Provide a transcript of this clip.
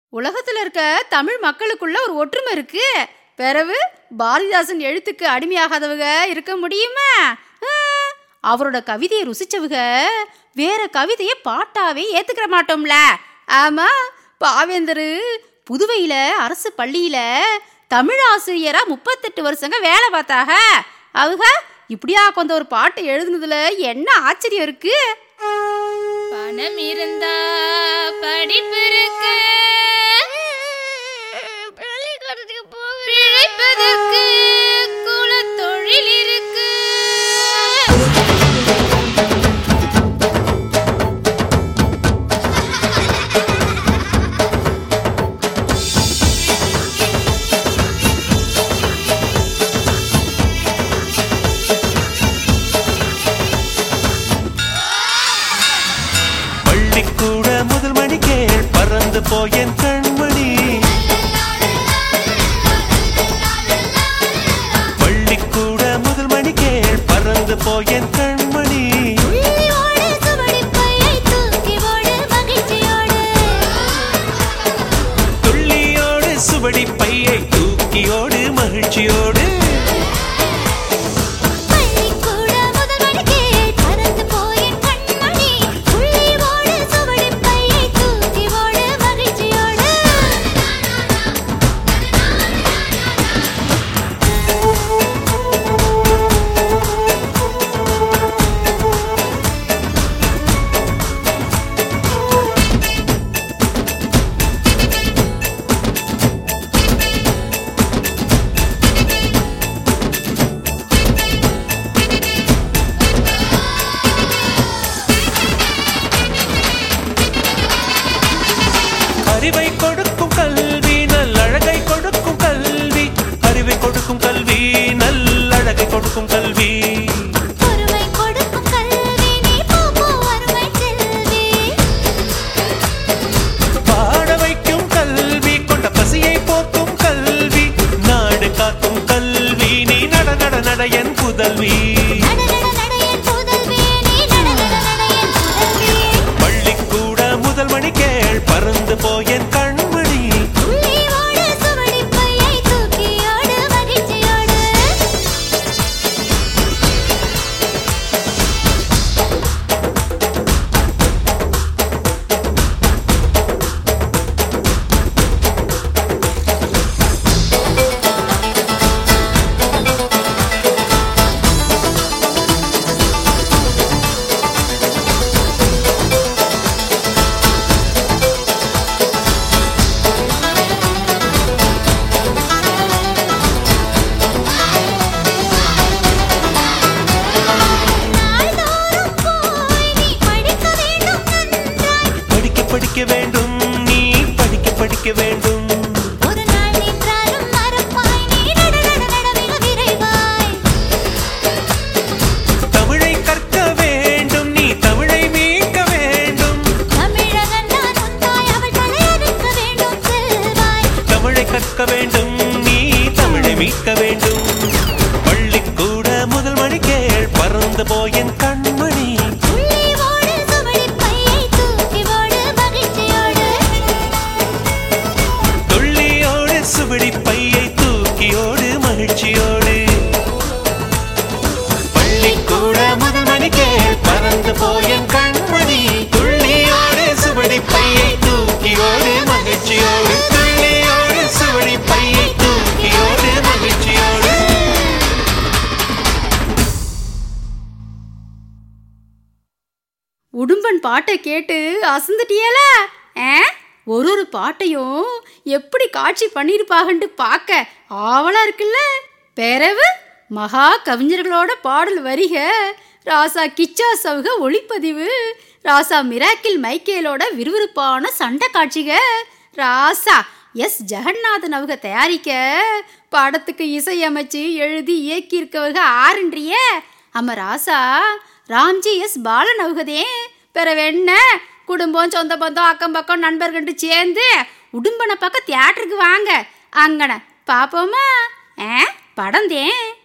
உலகத்துல இருக்க தமிழ் மக்களுக்குள்ள ஒரு ஒற்றுமை இருக்கு பிறகு பாரதிதாசன் எழுத்துக்கு அடிமையாகாதவங்க இருக்க முடியுமா ஆ, அவரோட கவிதையை ருசிச்சவங்க வேற கவிதையை பாட்டாவே ஏத்துக்கிற மாட்டோம்ல ஆமா பாவேந்தரு புதுவையில அரசு பள்ளியில தமிழ் ஆசிரியரா முப்பத்தெட்டு வருஷங்க வேலை பார்த்தாக அவங்க இப்படியா கொஞ்சம் ஒரு பாட்டு எழுதுனதுல என்ன ஆச்சரியம் இருக்கு பணம் இருந்தா படிப்பு இருக்கு பிழைப்பதற்கு குலத்தொழில் இருக்கு பள்ளிக்கூட முதல் மணிக்கேள் பறந்து போயேன் கண்மணி பள்ளிக்கூட முதல் மணிக்கேள் பறந்து போயேன் கண்மணி துள்ளியோடு சுவடி பையை தூக்கியோடு மகிழ்ச்சியோடு அறிவை கொடுக்கும் கல்வி நல்லழகை கொடுக்கும் கல்வி அறிவை கொடுக்கும் கல்வி நல்லழகை கொடுக்கும் கல்வி பாட வைக்கும் கல்வி கொண்ட பசியை போக்கும் கல்வி நாடு காக்கும் கல்வி நீ நட நட நட என் புதல்வி பள்ளிக்கூட முதல் மணி கேள் பறந்து போயேன் கண்மணி படிக்க படிக்க வேண்டும் நீ படிக்க படிக்க வேண்டும் ஒரு நாள் நின்றாலும் மறப்பாய் நீ நட நட நட மிக விரைவாய் தமிழை கற்க வேண்டும் நீ தமிழை மீட்க வேண்டும் தமிழகன் நான் உந்தாய் அவள் தலையறுக்க வேண்டும் செல்வாய் தமிழை கற்க வேண்டும் நீ தமிழை மீட்க வேண்டும் பள்ளிக்கூட முதல் மணி கேள் பறந்து போயேன் கண்மணி துள்ளி ஓடு சுவடி பையை தூக்கி ஓடு மகிழ்ச்சியோடு துள்ளியோடு சுவடி பையை தூக்கியோடு மகிழ்ச்சியோடு பள்ளிக்கூட முதல் மணி கேள் பறந்து போயேன் கண்மணி துள்ளியோடு சுவடி பையை தூக்கியோடு மகிழ்ச்சியோடு துள்ளியோடு சுவடி பையை தூக்கியோடு மகிழ்ச்சியோடு உடும்பன் பாட்டை கேட்டு அசந்துட்டியல ஆ? ஒரு ஒரு பாட்டையும் எப்படி காட்சி பண்ணியிருப்பாகன்ட்டு பார்க்க ஆவலா இருக்குல்ல பிறவு மகா கவிஞர்களோட பாடல் வரிக ராசா கிச்சா சவுக ஒளிப்பதிவு ராசா மிராக்கில் மைக்கேலோட விறுவிறுப்பான சண்டை காட்சிக ராசா எஸ் ஜெகநாதன் அவங்க தயாரிக்க படத்துக்கு இசையமைச்சு எழுதி இயக்கியிருக்கவங்க ஆறுன்றியே அம்ம ராசா ராம்ஜி எஸ் பாலன் அவகதே பிறவென்ன குடும்பம் சொந்த பந்தம் அக்கம் பக்கம் நண்பர்கிட்ட சேர்ந்து உடும்பனை பக்கம் தியேட்டருக்கு வாங்க அங்கன பாப்போமா ஆ படம் தேன்